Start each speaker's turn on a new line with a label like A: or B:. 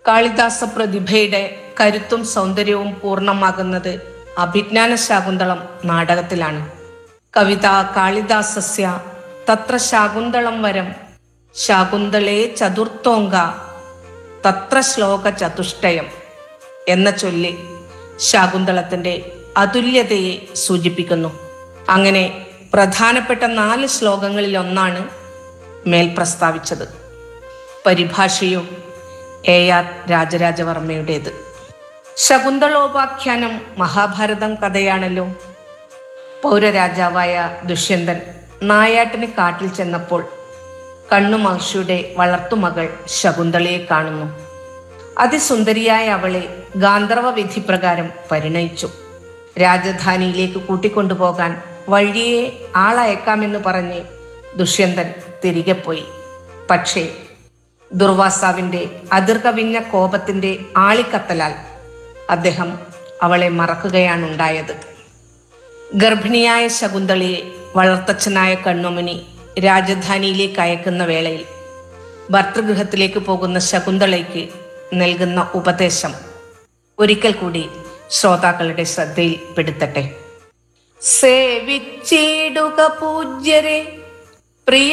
A: കാളിദാസ പ്രതിഭയുടെ കരുത്തും സൗന്ദര്യവും പൂർണ്ണമാകുന്നത് അഭിജ്ഞാന ശാകുന്തളം നാടകത്തിലാണ് കവിത കാളിദാസസ്യ തത്ര ശാകുന്തളം വരം ശാകുന്തളേ ചതുർത്ഥോങ്ക തത്ര ശ്ലോക ചതുഷ്ടയം എന്ന ചൊല്ലി ശാകുന്തളത്തിന്റെ അതുല്യതയെ സൂചിപ്പിക്കുന്നു അങ്ങനെ പ്രധാനപ്പെട്ട നാല് ശ്ലോകങ്ങളിൽ ഒന്നാണ് മേൽ പ്രസ്താവിച്ചത് പരിഭാഷയും എ ആർ രാജരാജവർമ്മയുടേത് ശകുന്തളോപാഖ്യാനം മഹാഭാരതം കഥയാണല്ലോ പൗരരാജാവായ ദുഷ്യന്തൻ നായാട്ടിന് കാട്ടിൽ ചെന്നപ്പോൾ കണ്ണു മഹർഷിയുടെ വളർത്തുമകൾ ശകുന്തളയെ കാണുന്നു അതിസുന്ദരിയായ അവളെ ഗാന്ധർവ വിധി പ്രകാരം പരിണയിച്ചു രാജധാനിയിലേക്ക് കൂട്ടിക്കൊണ്ടുപോകാൻ വഴിയെ ആളയക്കാമെന്ന് പറഞ്ഞ് ദുഷ്യന്തൻ തിരികെ പോയി പക്ഷേ ദുർവാസാവിന്റെ അതിർകവിഞ്ഞ കോപത്തിന്റെ ആളിക്കത്തലാൽ അദ്ദേഹം അവളെ മറക്കുകയാണുണ്ടായത് ഗർഭിണിയായ ശകുന്തളയെ വളർത്തച്ഛനായ കണ്ണുമുനി രാജധാനിയിലേക്ക് അയക്കുന്ന വേളയിൽ ഭർതൃഗൃഹത്തിലേക്ക് പോകുന്ന ശകുന്തളയ്ക്ക് നൽകുന്ന ഉപദേശം ഒരിക്കൽ കൂടി ശ്രോതാക്കളുടെ ശ്രദ്ധയിൽ പെടുത്തട്ടെ സേവിച്ചിടുക പൂജ്യരെ പ്രിയ